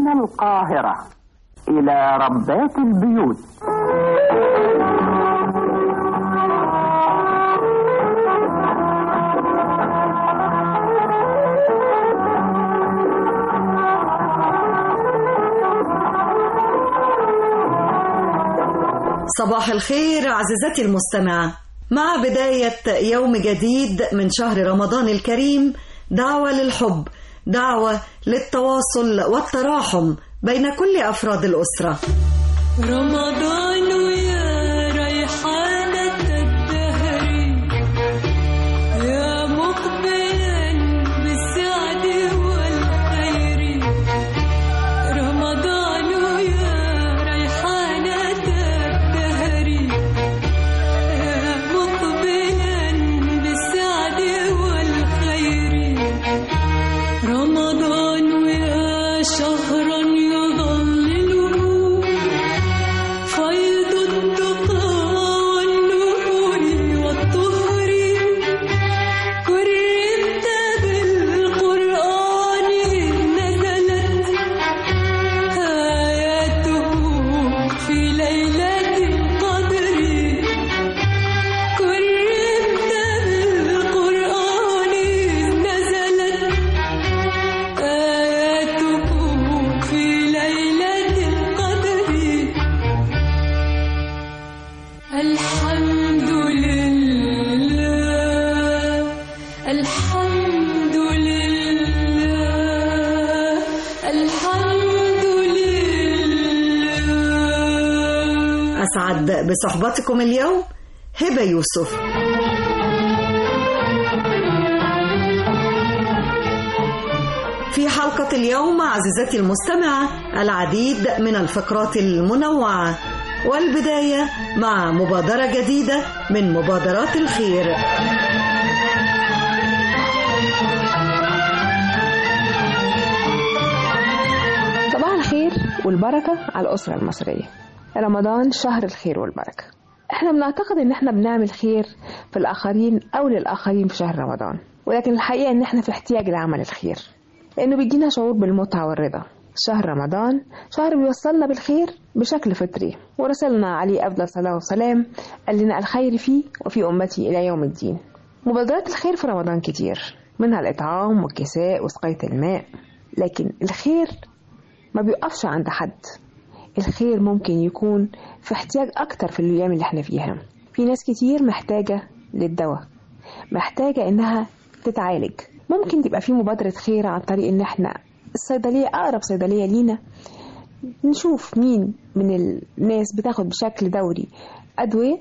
من القاهرة إلى ربات البيوت صباح الخير عزيزتي المستمعة مع بداية يوم جديد من شهر رمضان الكريم دعوة للحب دعوة للتواصل والتراحم بين كل أفراد الأسرة رمضان ويا ريحانة الدهر يا مقبلا بالسعد والخير رمضان ويا ريحانة الدهر يا مقبلا بالسعد والخير رمضان ويا شهرا يضلله فيض التقى والنور والطهر كرمت بالقرآن نزلت آياته في ليلة القدر كرمت بالقرآن نزلت آياته في ليلة القدر الحمد لله الحمد لله الحمد لله أسعد بصحبتكم اليوم هبة يوسف في حلقة اليوم عزيزتي المستمعة العديد من الفقرات المنوعة والبداية مع مبادرة جديدة من مبادرات الخير صباح الخير والبركة على الأسرة المصرية رمضان شهر الخير والبركة احنا بنعتقد ان احنا بنعمل خير في الآخرين أو للآخرين في شهر رمضان ولكن الحقيقة ان احنا في احتياج لعمل الخير لأنه بيدينا شعور بالمتعة والرضا شهر رمضان شهر بيوصلنا بالخير بشكل فطري ورسلنا عليه أفضل صلاة وسلام قال لنا الخير فيه وفي أمتي إلى يوم الدين مبادرات الخير في رمضان كتير منها الإطعام والكساء وسقاية الماء لكن الخير ما بيقفش عند حد الخير ممكن يكون في احتياج أكتر في الأيام اللي احنا فيها في ناس كتير محتاجة للدواء محتاجة إنها تتعالج ممكن تبقى في مبادرة خير عن طريق إن احنا الصيدلية أقرب صيدلية لينا نشوف مين من الناس بتاخد بشكل دوري أدوية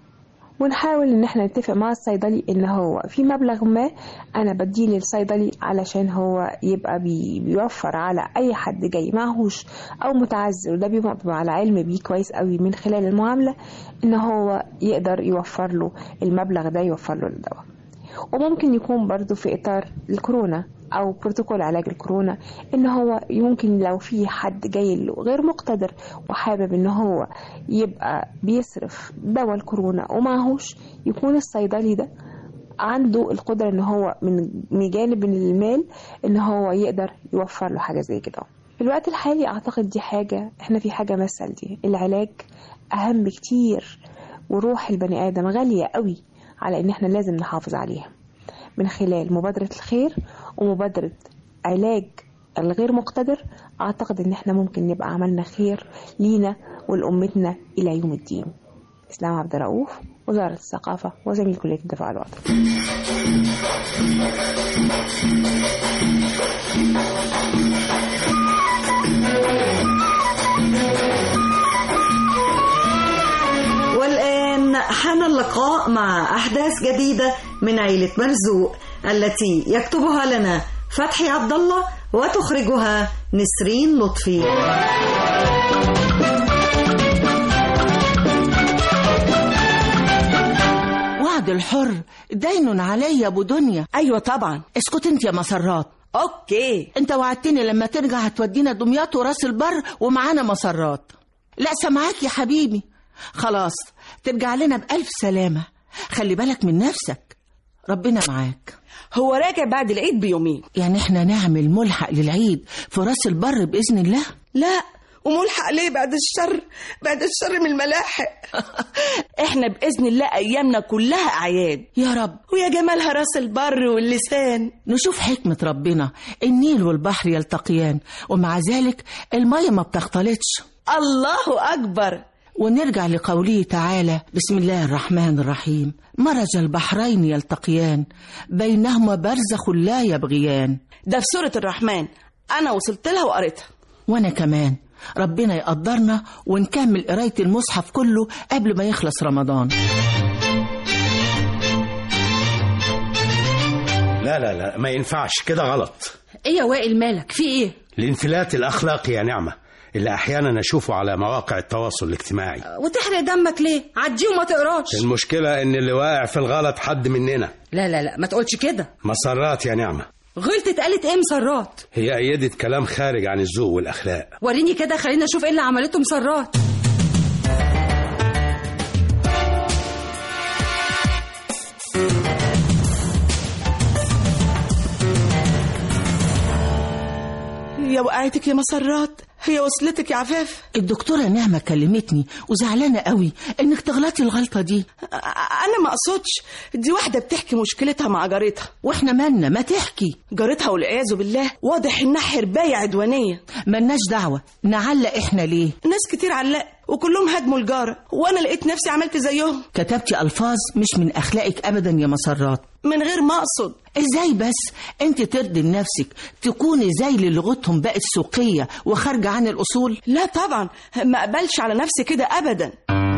ونحاول ان احنا نتفق مع الصيدلي ان هو في مبلغ ما انا بديه للصيدلي علشان هو يبقى بي بيوفر على اي حد جاي معهوش او متعذر وده بيبقى على علم بيه كويس قوي من خلال المعاملة ان هو يقدر يوفر له المبلغ ده يوفر له الدواء وممكن يكون برضو في اطار الكورونا او بروتوكول علاج الكورونا ان هو يمكن لو في حد جاي له غير مقتدر وحابب ان هو يبقى بيصرف دواء الكورونا ومعهوش يكون الصيدلي ده عنده القدرة ان هو من من جانب من المال ان هو يقدر يوفر له حاجة زي كده في الوقت الحالي اعتقد دي حاجة احنا في حاجة مثل دي العلاج اهم بكتير وروح البني ادم غالية قوي على ان احنا لازم نحافظ عليها من خلال مبادرة الخير ومبادرة علاج الغير مقتدر أعتقد إن إحنا ممكن نبقى عملنا خير لينا ولأمتنا إلى يوم الدين إسلام عبد الرؤوف وزارة الثقافة وزميل كلية الدفاع الوطني والآن حان اللقاء مع أحداث جديدة من عيلة مرزوق التي يكتبها لنا فتحي عبد الله وتخرجها نسرين لطفي وعد الحر دين علي يا ابو دنيا ايوه طبعا اسكت انت يا مسرات اوكي انت وعدتني لما ترجع هتودينا دمياط وراس البر ومعانا مسرات لا سامعاك يا حبيبي خلاص ترجع لنا بألف سلامة خلي بالك من نفسك ربنا معاك هو راجع بعد العيد بيومين يعني احنا نعمل ملحق للعيد في راس البر بإذن الله لا وملحق ليه بعد الشر بعد الشر من الملاحق احنا بإذن الله أيامنا كلها أعياد يا رب ويا جمالها راس البر واللسان نشوف حكمة ربنا النيل والبحر يلتقيان ومع ذلك المية ما بتختلطش الله أكبر ونرجع لقوله تعالى بسم الله الرحمن الرحيم مرج البحرين يلتقيان بينهما برزخ لا يبغيان ده في سورة الرحمن أنا وصلت لها وقريتها وانا كمان ربنا يقدرنا ونكمل قراية المصحف كله قبل ما يخلص رمضان لا لا لا ما ينفعش كده غلط ايه يا وائل مالك في ايه الانفلات الأخلاقي يا نعمة اللي أحيانا أشوفه على مواقع التواصل الاجتماعي وتحرق دمك ليه عديه وما تقراش المشكلة إن اللي واقع في الغلط حد مننا لا لا لا ما تقولش كده مسرات يا نعمة غلطت قالت ايه مسرات هي أيدت كلام خارج عن الذوق والأخلاق وريني كده خلينا اشوف ايه اللي عملته مسرات يا وقعتك يا مسرات هي وصلتك يا عفاف الدكتورة نعمة كلمتني وزعلانة قوي انك تغلطي الغلطة دي أ- أنا ما أقصدش دي واحدة بتحكي مشكلتها مع جارتها واحنا مالنا ما تحكي جارتها والعياذ بالله واضح إنها حرباية عدوانية ملناش دعوة نعلق احنا ليه ناس كتير علق وكلهم هاجموا الجارة وأنا لقيت نفسي عملت زيهم كتبتي ألفاظ مش من أخلاقك أبدا يا مسرات من غير ما أقصد ازاي بس انت ترضي لنفسك تكوني زي اللي لغتهم بقت سوقية وخارجة عن الأصول لا طبعا ما أقبلش على نفسي كده أبدا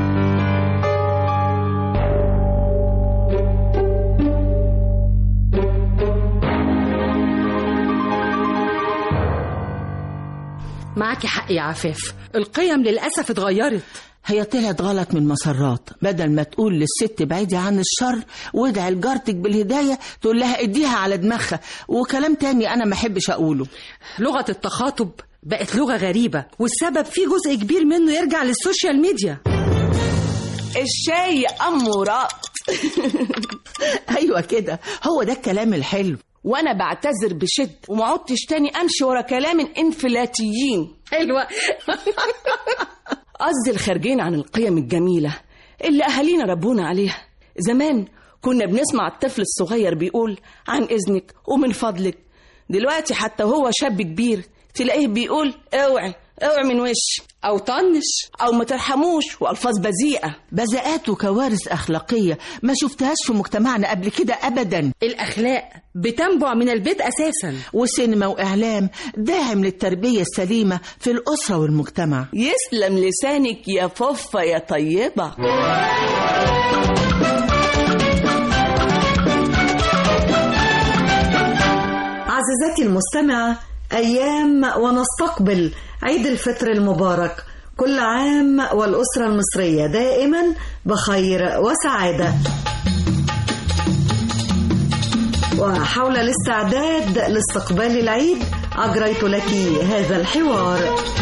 معاكي حق يا عفاف القيم للاسف اتغيرت هي طلعت غلط من مسرات بدل ما تقول للست بعيدي عن الشر وادعي لجارتك بالهداية تقول لها اديها على دماغها وكلام تاني أنا ما احبش أقوله لغه التخاطب بقت لغه غريبه والسبب فيه جزء كبير منه يرجع للسوشيال ميديا الشاي يا أمورات أيوة كده هو ده الكلام الحلو وأنا بعتذر بشد وما عدتش تاني أمشي ورا كلام الانفلاتيين حلوه قصدي الخارجين عن القيم الجميلة اللي أهالينا ربونا عليها زمان كنا بنسمع الطفل الصغير بيقول عن إذنك ومن فضلك دلوقتي حتى هو شاب كبير تلاقيه بيقول اوعي اوعي من وشي او طنش أو ما ترحموش وألفاظ بذيئة بذاءات وكوارث أخلاقية ما شفتهاش في مجتمعنا قبل كده أبدا الاخلاق بتنبع من البيت اساسا وسينما وإعلام داعم للتربية السليمة في الأسرة والمجتمع يسلم لسانك يا فوفة يا طيبة عزيزتي المستمعة أيام ونستقبل عيد الفطر المبارك كل عام والأسرة المصرية دائما بخير وسعادة وحول الاستعداد لاستقبال العيد أجريت لك هذا الحوار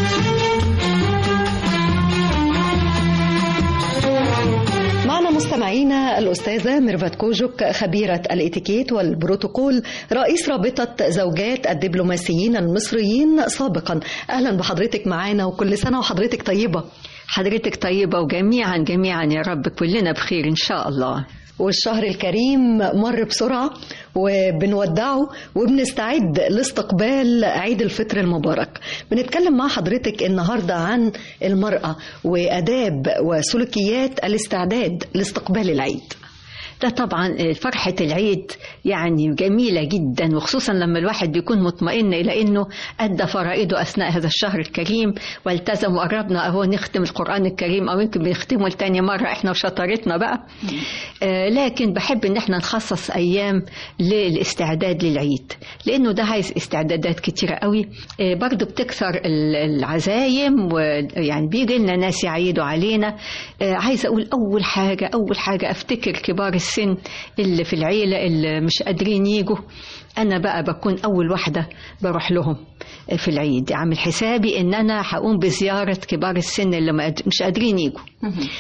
معنا مستمعينا الأستاذة ميرفت كوجوك خبيرة الاتيكيت والبروتوكول رئيس رابطة زوجات الدبلوماسيين المصريين سابقا أهلا بحضرتك معانا وكل سنة وحضرتك طيبة حضرتك طيبة وجميعا جميعا يا رب كلنا بخير إن شاء الله والشهر الكريم مر بسرعة وبنودعه وبنستعد لاستقبال عيد الفطر المبارك بنتكلم مع حضرتك النهاردة عن المرأة وأداب وسلوكيات الاستعداد لاستقبال العيد ده طبعا فرحة العيد يعني جميلة جدا وخصوصا لما الواحد بيكون مطمئن إلى أنه أدى فرائضه أثناء هذا الشهر الكريم والتزم وقربنا أهو نختم القرآن الكريم أو يمكن بنختمه لتاني مرة إحنا وشطارتنا بقى آه لكن بحب إن إحنا نخصص أيام للاستعداد للعيد لأنه ده عايز استعدادات كتيرة قوي آه برضو بتكثر ال- العزايم ويعني بيجي لنا ناس يعيدوا علينا آه عايزة أقول أول حاجة أول حاجة أفتكر كبار السن اللي في العيلة اللي مش قادرين يجوا أنا بقى بكون أول واحدة بروح لهم في العيد عامل حسابي إن أنا هقوم بزيارة كبار السن اللي ما قاد- مش قادرين يجوا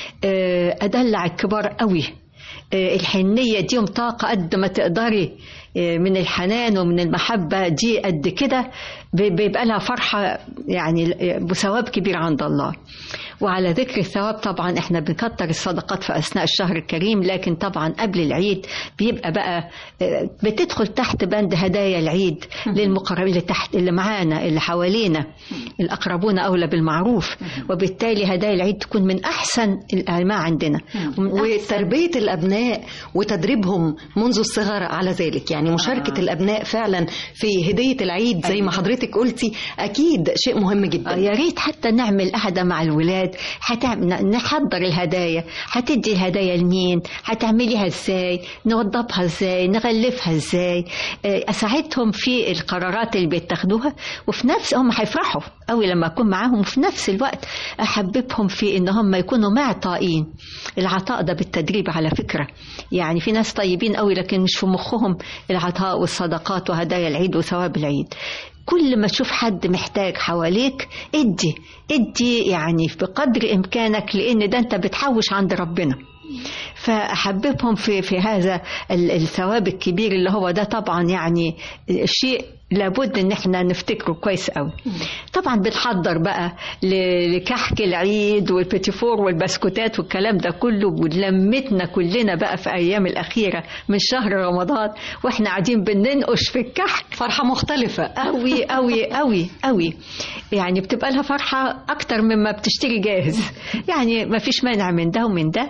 آه، أدلع الكبار قوي آه، الحنية ديهم طاقة قد ما تقدري آه، من الحنان ومن المحبة دي قد كده بي- بيبقى لها فرحة يعني بثواب كبير عند الله وعلى ذكر الثواب طبعا احنا بنكتر الصدقات في أثناء الشهر الكريم لكن طبعا قبل العيد بيبقى بقى آه، بتدخل تحت بند هدايا العيد للمقربين اللي تحت اللي معانا اللي حوالينا الأقربون أولى بالمعروف وبالتالي هدايا العيد تكون من أحسن ما عندنا ومن أحسن وتربية الأبناء وتدريبهم منذ الصغر على ذلك يعني مشاركة آه. الأبناء فعلا في هدية العيد زي ما حضرتك قلتي أكيد شيء مهم آه، جدا يا ريت حتى نعمل قعدة مع الولاد هتعمل نحضر الهدايا هتدي الهدايا لمين هتعمليها ازاي نوضبها ازاي نغلفها ازاي آه، اساعدهم في القرارات اللي بيتخذوها وفي نفس هم هيفرحوا قوي لما اكون معاهم وفي نفس الوقت احببهم في ان هم يكونوا معطائين العطاء ده بالتدريب على فكرة يعني في ناس طيبين قوي لكن مش في مخهم العطاء والصدقات وهدايا العيد وثواب العيد كل ما تشوف حد محتاج حواليك ادي ادي يعني بقدر امكانك لان ده انت بتحوش عند ربنا فاحببهم في في هذا ال- الثواب الكبير اللي هو ده طبعا يعني شيء لابد ان احنا نفتكره كويس قوي طبعا بنحضر بقى ل- لكحك العيد والبيتيفور والبسكوتات والكلام ده كله ولمتنا كلنا بقى في ايام الاخيره من شهر رمضان واحنا قاعدين بننقش في الكحك فرحة مختلفة قوي قوي قوي قوي يعني بتبقى لها فرحة أكتر مما بتشتري جاهز يعني ما فيش مانع من ده ومن ده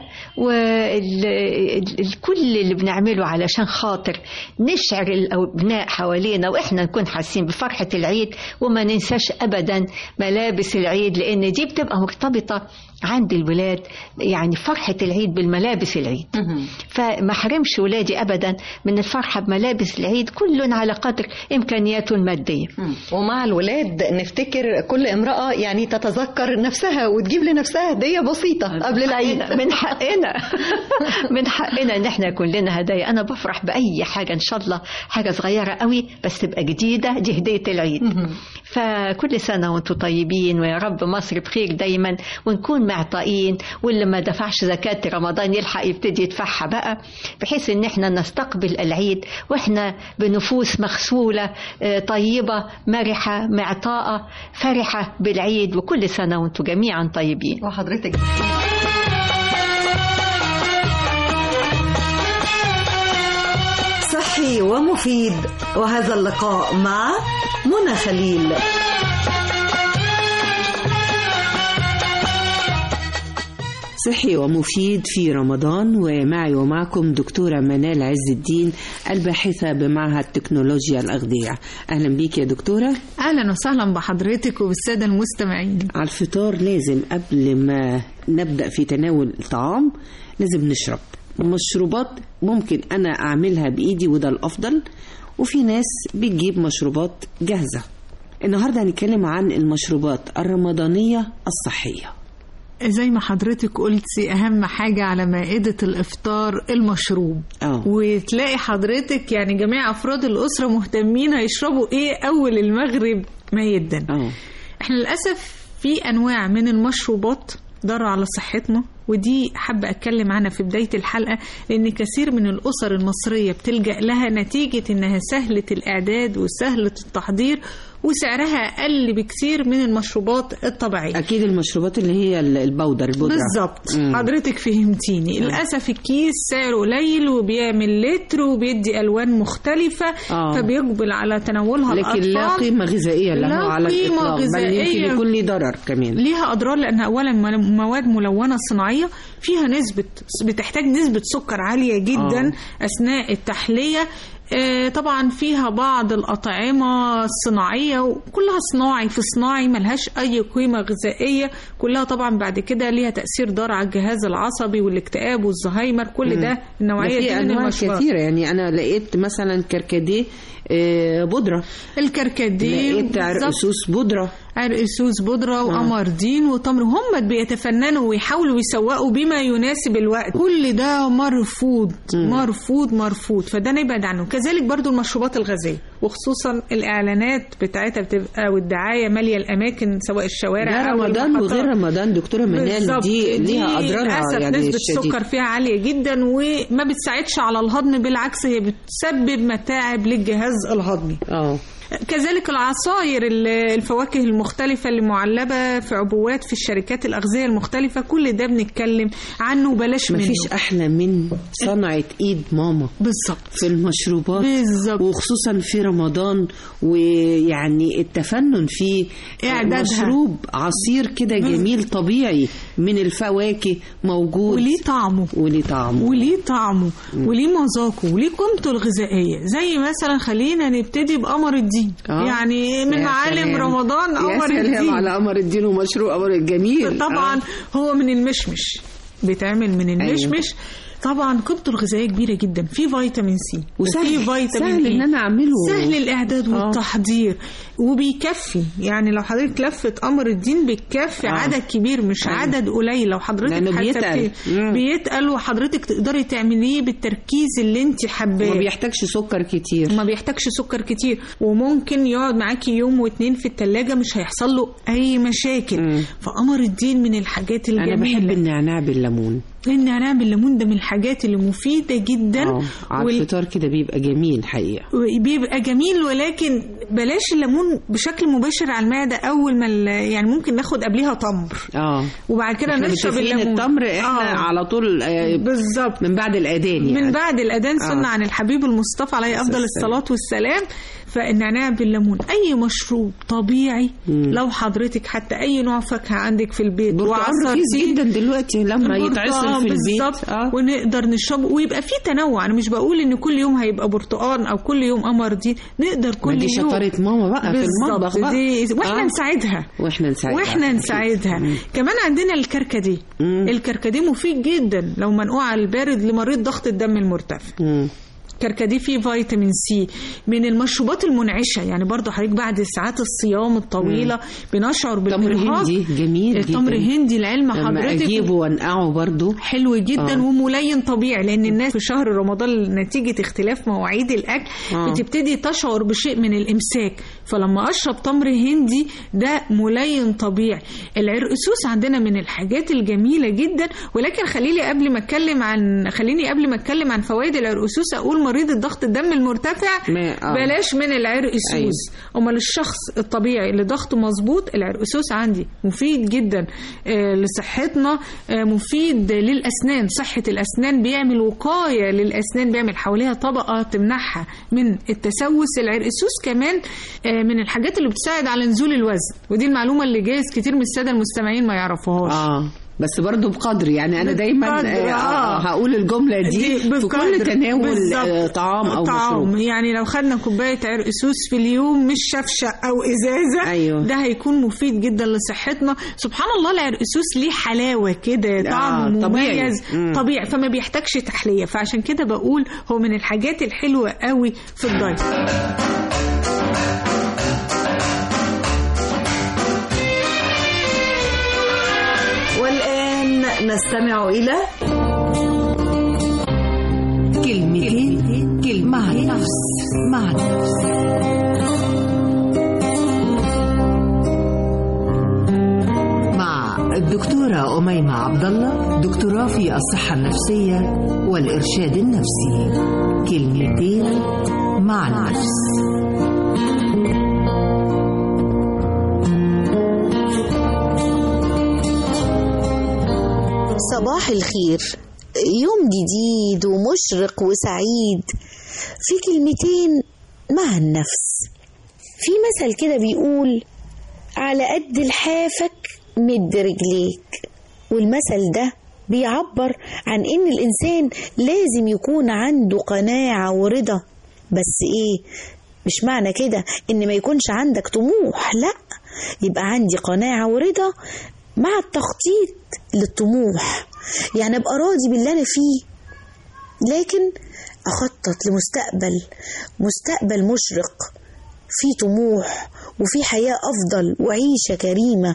والكل اللي بنعمله علشان خاطر نشعر الأبناء حوالينا وإحنا نكون حاسين بفرحة العيد وما ننساش أبدا ملابس العيد لأن دي بتبقى مرتبطة عند الولاد يعني فرحة العيد بالملابس العيد فما حرمش ولادي أبدا من الفرحة بملابس العيد كل على قدر إمكانياته المادية ومع الولاد نفتكر كل امرأة يعني تتذكر نفسها وتجيب لنفسها هدية بسيطة قبل العيد من حقنا من حقنا ان احنا يكون لنا هدايا انا بفرح باي حاجه ان شاء الله حاجه صغيره قوي بس تبقى جديده دي هديه العيد فكل سنه وانتم طيبين ويا رب مصر بخير دايما ونكون معطائين واللي ما دفعش زكاه رمضان يلحق يبتدي يدفعها بقى بحيث ان احنا نستقبل العيد واحنا بنفوس مغسوله آه، طيبه مرحه معطاءه فرحه بالعيد وكل سنه وانتم جميعا طيبين وحضرتك صحي ومفيد وهذا اللقاء مع منى خليل صحي ومفيد في رمضان ومعي ومعكم دكتورة منال عز الدين الباحثة بمعهد تكنولوجيا الأغذية أهلا بيك يا دكتورة اهلا وسهلا بحضرتك وبالساده المستمعين على الفطار لازم قبل ما نبدأ في تناول الطعام لازم نشرب مشروبات ممكن أنا أعملها بإيدي وده الأفضل وفي ناس بتجيب مشروبات جاهزة النهاردة هنتكلم عن المشروبات الرمضانية الصحية زي ما حضرتك قلتي اهم حاجه على مائده الافطار المشروب اه وتلاقي حضرتك يعني جميع افراد الاسره مهتمين هيشربوا ايه اول المغرب ميدا اه احنا للاسف في انواع من المشروبات ضار على صحتنا ودي حابة أتكلم عنها في بداية الحلقة لأن كثير من الأسر المصرية بتلجأ لها نتيجة إنها سهلة الإعداد وسهلة التحضير وسعرها أقل بكثير من المشروبات الطبيعية أكيد المشروبات اللي هي البودر البودرة بالظبط مم. حضرتك فهمتيني للاسف الكيس سعره قليل وبيعمل لتر وبيدي الوان مختلفه آه. فبيقبل على تناولها لكن لا الاطفال قيمة غذائية له لا على قيمة الإطلاق بل يمكن غذائية. يكون ليه ضرر كمان ليها اضرار لانها اولا مل- مواد ملونه صناعيه فيها نسبه بتحتاج نسبه سكر عاليه جدا آه. اثناء التحليه آه، طبعا فيها بعض الأطعمة الصناعية وكلها صناعي في صناعي ملهاش أي قيمة غذائية كلها طبعا بعد كده ليها تأثير ضار على الجهاز العصبي والاكتئاب والزهايمر كل ده النوعية ده دي في من انواع المشروبات كثيره يعني انا لقيت مثلا كركديه آه، بودره الكركديه لقيت بالظبط. عرقسوس بودره عرقسوس بودرة وأماردين وتمر هم بيتفننوا ويحاولوا يسوقوا بما يناسب الوقت كل ده مرفوض مرفوض مرفوض فده نبعد عنه كذلك برضو المشروبات الغازية وخصوصا الاعلانات بتاعتها بتبقى والدعايه ماليه الاماكن سواء الشوارع ده أو رمضان المحطات. وغير رمضان دكتورة منال بالظبط. دي ليها أضرارها للأسف يعني نسبة الشديدة. السكر فيها عالية جدا وما بتساعدش على الهضم بالعكس هي بتسبب متاعب للجهاز الهضمي اه كذلك العصاير ال- الفواكه المختلفة اللي معلبة في عبوات في الشركات الأغذية المختلفة كل ده بنتكلم عنه بلاش منه مفيش احلى من صنعة ايد ماما بالظبط في المشروبات بالظبط وخصوصا في رمضان ويعني التفنن في إعدادها. مشروب عصير كده جميل طبيعي من الفواكه موجود وليه طعمه وليه طعمه وليه طعمه وليه مذاقه وليه قيمته الغذائيه زي مثلا خلينا نبتدي بقمر الدين آه. يعني من يا معالم سلام. رمضان يا قمر سلام الدين على قمر الدين ومشروب قمر الجميل طبعا آه. هو من المشمش بيتعمل من المشمش طبعا قيمته الغذائيه كبيره جدا في فيتامين سي وسهل- وفي فيتامين سهل إيه. إن أنا أعمله. سهل الاعداد آه. والتحضير وبيكفي يعني لو حضرتك لفه قمر الدين بتكفي آه. عدد كبير مش أيوة. عدد قليل لو حضرتك لأنه بيتقل. حسبتيه مم. بيتقل وحضرتك تقدري تعمليه بالتركيز اللي انت حباه ما بيحتاجش سكر كتير ما بيحتاجش سكر كتير وممكن يقعد معاكي يوم واتنين في التلاجة مش هيحصل له اي مشاكل فقمر الدين من الحاجات انا الجميلة بحب النعناع بالليمون النعناع بالليمون ده من الحاجات اللي مفيدة جدا اه على وال- الفطار كده بيبقى جميل حقيقة بيبقى جميل ولكن بلاش الليمون بشكل مباشر على المعدة أول ما ال- يعني ممكن ناخد قبليها تمر اه وبعد كده احنا نشرب متفقين الليمون التمر احنا آه. على طول آه، بالظبط من بعد الاذان يعني من بعد الأذان آه. سنة عن الحبيب المصطفى عليه أفضل الصلاة والسلام فالنعناع بالليمون أي مشروب طبيعي لو حضرتك حتى أي نوع فاكهة عندك في البيت برتقال رخيص وعصرتيه جدا دلوقتي لما يتعصر البرتقال في البيت بالظبط ونقدر نشربه ويبقى في تنوع انا مش بقول ان كل يوم هيبقى برتقال او كل يوم قمر دي نقدر كل ما دي يوم شطارة ماما بقى في بالظبط، المطبخ بقى دي واحنا آه. نساعدها واحنا نساعدها واحنا نساعدها كمان عندنا الكركديه الكركديه مفيد جدا لو منقوع على البارد لمريض ضغط الدم المرتفع مم. كركديه فيه فيتامين سي من المشروبات المنعشه يعني برضو حضرتك بعد ساعات الصيام الطويله بنشعر تمر بالارهاق هندي جميل التمر جدا. هندي العلم لما حضرتك اجيبه وانقعه برضو حلو جدا آه. وملين طبيعي لان الناس في شهر رمضان نتيجه اختلاف مواعيد الاكل آه. بتبتدي تشعر بشيء من الامساك فلما اشرب تمر هندي ده ملين طبيعي العرقسوس عندنا من الحاجات الجميله جدا ولكن خليني قبل ما اتكلم عن خليني قبل ما اتكلم عن فوائد العرقسوس اقول مريض الضغط الدم المرتفع ما- آه. بلاش من العرقسوس أيوة. امال الشخص الطبيعي اللي ضغطه مظبوط العرقسوس عندي مفيد جدا آه، لصحتنا آه، مفيد للاسنان صحه الاسنان بيعمل وقايه للاسنان بيعمل حواليها طبقه تمنعها من التسوس العرقسوس كمان آه، من الحاجات اللي بتساعد على نزول الوزن ودي المعلومه اللي جايز كتير من الساده المستمعين ما يعرفوهاش اه بس برضو بقدر يعني انا دايما بقدر، آه آه. آه هقول الجمله دي, في بقدر. كل تناول بالظبط. آه طعام او طعام مشروب يعني لو خدنا كوبايه عرقسوس في اليوم مش شفشه او ازازه أيوة. ده هيكون مفيد جدا لصحتنا سبحان الله العرقسوس ليه حلاوه كده طعم آه، طبيعي. مميز مم. طبيعي فما بيحتاجش تحليه فعشان كده بقول هو من الحاجات الحلوه قوي في الدايت والآن نستمع إلى كلمتين كلمة مع النفس مع النفس مع الدكتورة أميمة عبد الله دكتوراه في الصحة النفسية والإرشاد النفسي كلمتين مع النفس صباح الخير يوم جديد ومشرق وسعيد في كلمتين مع النفس في مثل كده بيقول على قد لحافك مد رجليك والمثل ده بيعبر عن ان الانسان لازم يكون عنده قناعة ورضا بس ايه مش معنى كده ان ما يكونش عندك طموح لا يبقى عندي قناعة ورضا مع التخطيط للطموح يعني ابقى راضي باللي انا فيه لكن اخطط لمستقبل مستقبل مشرق فيه طموح وفيه حياة افضل وعيشة كريمة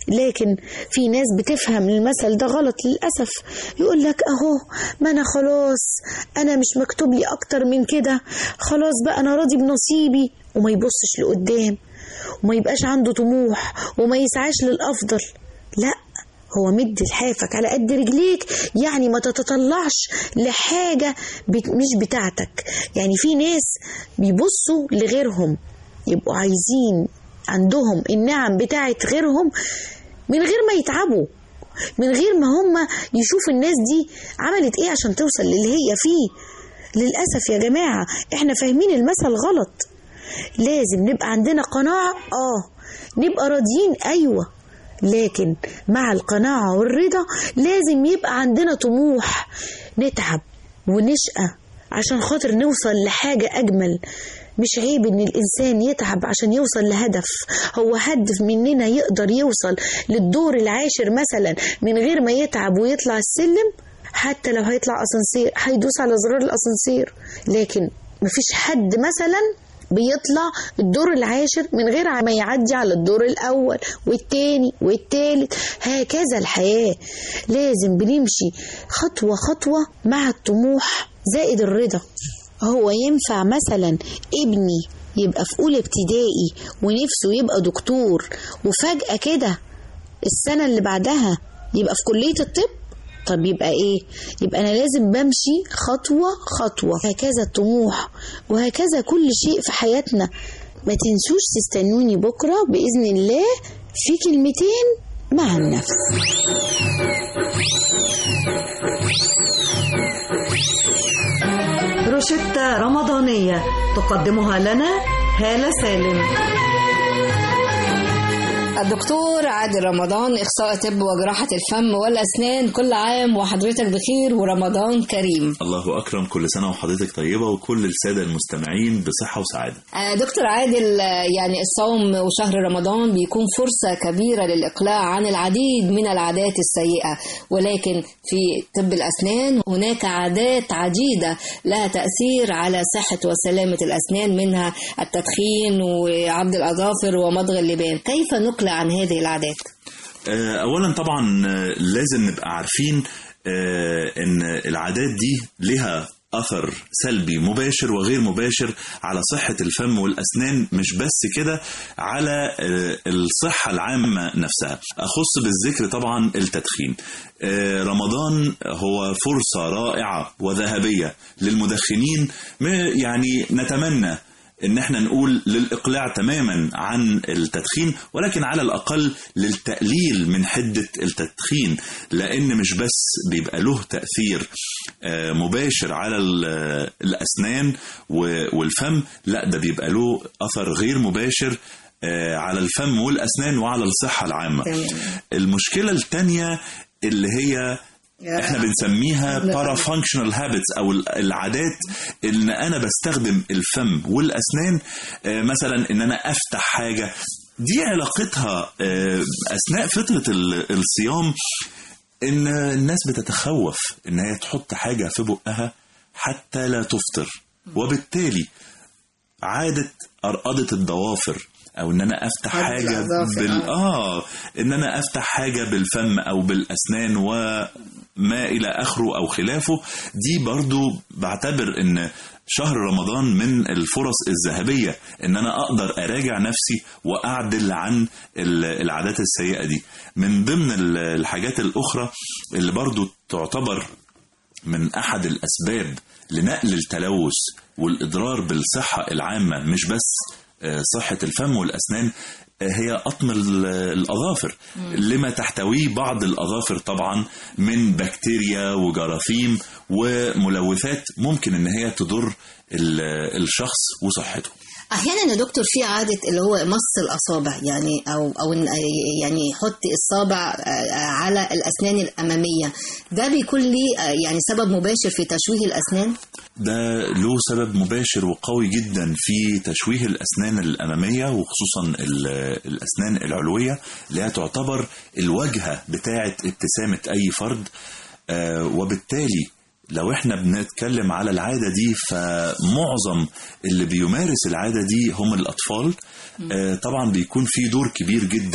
لكن في ناس بتفهم المثل ده غلط للأسف يقول لك أهو ما أنا خلاص أنا مش مكتوب لي أكتر من كده خلاص بقى أنا راضي بنصيبي وما يبصش لقدام وما يبقاش عنده طموح وما يسعاش للأفضل لا هو مد لحافك على قد رجليك يعني ما تتطلعش لحاجة بت- مش بتاعتك يعني في ناس بيبصوا لغيرهم يبقوا عايزين عندهم النعم بتاعت غيرهم من غير ما يتعبوا من غير ما هم يشوفوا الناس دي عملت ايه عشان توصل للي هي فيه للأسف يا جماعة احنا فاهمين المثل غلط لازم نبقى عندنا قناعة اه نبقى راضيين ايوه لكن مع القناعة والرضا لازم يبقى عندنا طموح نتعب ونشقى عشان خاطر نوصل لحاجة أجمل مش عيب إن الإنسان يتعب عشان يوصل لهدف هو هدف مننا يقدر يوصل للدور العاشر مثلا من غير ما يتعب ويطلع السلم حتى لو هيطلع أسانسير هيدوس على زرار الأسانسير لكن مفيش حد مثلا بيطلع الدور العاشر من غير ما يعدي على الدور الأول والتاني والتالت هكذا الحياة لازم بنمشي خطوة خطوة مع الطموح زائد الرضا هو ينفع مثلا ابني يبقى في أولى ابتدائي ونفسه يبقى دكتور وفجأة كده السنة اللي بعدها يبقى في كلية الطب طب يبقى ايه يبقى انا لازم بمشي خطوة خطوة هكذا الطموح وهكذا كل شيء في حياتنا ما تنسوش تستنوني بكرة بإذن الله في كلمتين مع النفس روشتة رمضانية تقدمها لنا هالة سالم الدكتور عادل رمضان اخصائي طب وجراحه الفم والاسنان كل عام وحضرتك بخير ورمضان كريم الله أكرم كل سنة وحضرتك طيبة وكل السادة المستمعين بصحة وسعادة آه، دكتور عادل آه، يعني الصوم وشهر رمضان بيكون فرصة كبيرة للإقلاع عن العديد من العادات السيئة ولكن في طب الأسنان هناك عادات عديدة لها تأثير على صحة وسلامة الأسنان منها التدخين وعبد الأظافر ومضغ اللبان كيف نقلع عن هذه العادات؟ آه، أولا طبعا آه، لازم نبقى عارفين آه، إن العادات دي لها أثر سلبي مباشر وغير مباشر على صحة الفم والأسنان مش بس كده على آه، الصحة العامة نفسها أخص بالذكر طبعا التدخين آه، رمضان هو فرصة رائعة وذهبية للمدخنين م- يعني نتمنى ان احنا نقول للاقلاع تماما عن التدخين ولكن على الاقل للتقليل من حده التدخين لان مش بس بيبقى له تاثير آه، مباشر على ال- الاسنان و- والفم لا ده بيبقى له اثر غير مباشر آه، على الفم والاسنان وعلى الصحه العامه المشكله الثانيه اللي هي احنا بنسميها بارا فانكشنال هابتس او العادات ان انا بستخدم الفم والاسنان آه، مثلا ان انا افتح حاجه دي علاقتها آه، اثناء فتره ال- الصيام ان الناس بتتخوف ان هي تحط حاجه في بقها حتى لا تفطر وبالتالي عادة أرقدة الضوافر أو إن أنا أفتح حد حاجة الأظافر، بال آه. آه إن أنا أفتح حاجة بالفم أو بالأسنان وما إلى آخره أو خلافه دي برضو بعتبر إن شهر رمضان من الفرص الذهبية إن أنا أقدر أراجع نفسي وأعدل عن ال- العادات السيئة دي من ضمن ال- الحاجات الأخرى اللي برضو تعتبر من احد الاسباب لنقل التلوث والاضرار بالصحه العامه مش بس آه، صحه الفم والاسنان آه، هي قطم ال- الاظافر لما تحتويه بعض الاظافر طبعا من بكتيريا وجراثيم وملوثات ممكن ان هي تضر ال- الشخص وصحته احيانا يا دكتور في عاده اللي هو مص الاصابع يعني او او إن- يعني يحط الصابع آه، على الاسنان الاماميه ده بيكون ليه آه، يعني سبب مباشر في تشويه الاسنان ده له سبب مباشر وقوي جدا في تشويه الأسنان الأمامية وخصوصا ال- الأسنان العلوية اللي هي تعتبر الواجهة بتاعة ابتسامة أي فرد آه، وبالتالي لو احنا بنتكلم على العادة دي فمعظم اللي بيمارس العادة دي هم الأطفال آه، طبعا بيكون في دور كبير جدا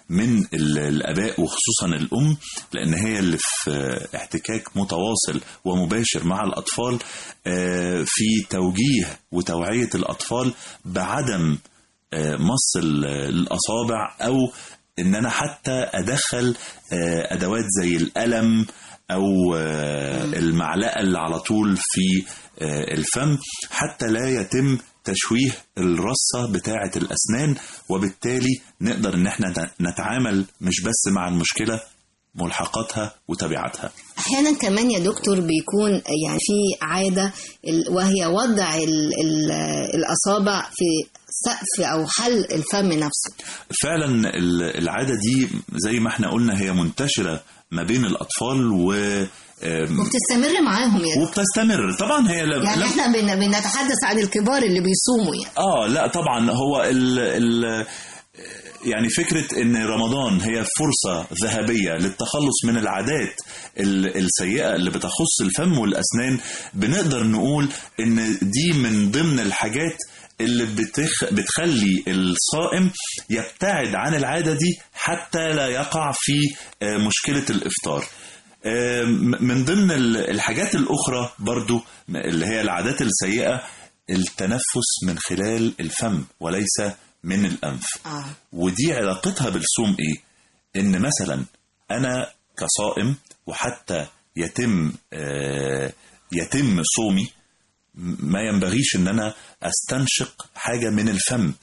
من ال- الآباء وخصوصا الأم لأن هي اللي في احتكاك متواصل ومباشر مع الأطفال آه، في توجيه وتوعية الأطفال بعدم آه، مص ال- الأصابع أو إن أنا حتى أدخل آه، أدوات زي القلم أو آه، المعلقة اللي على طول في آه، الفم حتى لا يتم تشويه الرصة بتاعة الأسنان وبالتالي نقدر إن احنا نتعامل مش بس مع المشكلة ملحقاتها وتبعاتها احيانا كمان يا دكتور بيكون يعني في عاده ال- وهي وضع ال- ال- الاصابع في سقف او حل الفم نفسه فعلا ال- العادة دي زي ما احنا قلنا هي منتشرة ما بين الأطفال و آم، وبتستمر معاهم يعني وبتستمر طبعا هي لم يعني لم- احنا بن- بنتحدث عن الكبار اللي بيصوموا يعني اه لا طبعا هو ال ال يعني فكرة ان رمضان هي فرصة ذهبية للتخلص من العادات ال- السيئة اللي بتخص الفم والاسنان بنقدر نقول ان دي من ضمن الحاجات اللي بتخ بتخلي الصائم يبتعد عن العادة دي حتى لا يقع في آه، مشكلة الإفطار آه، م- من ضمن ال- الحاجات الأخرى برضو اللي هي العادات السيئة التنفس من خلال الفم وليس من الأنف آه. ودي علاقتها بالصوم إيه؟ إن مثلا أنا كصائم وحتى يتم آه، يتم صومي ما ينبغيش ان انا استنشق حاجه من الفم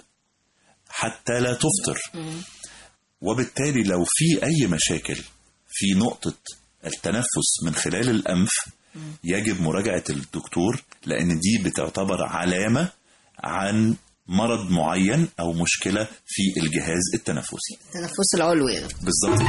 حتى لا تفطر وبالتالي لو في اي مشاكل في نقطه التنفس من خلال الانف يجب مراجعه الدكتور لان دي بتعتبر علامه عن مرض معين او مشكله في الجهاز التنفسي التنفس العلوي يعني. بالظبط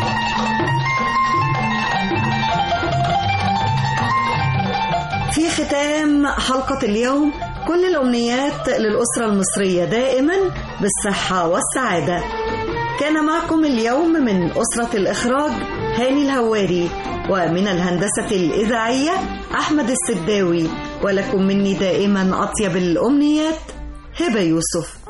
في ختام حلقة اليوم كل الأمنيات للأسرة المصرية دائما بالصحة والسعادة كان معكم اليوم من أسرة الإخراج هاني الهواري ومن الهندسة الإذاعية أحمد السداوي ولكم مني دائما أطيب الأمنيات هبة يوسف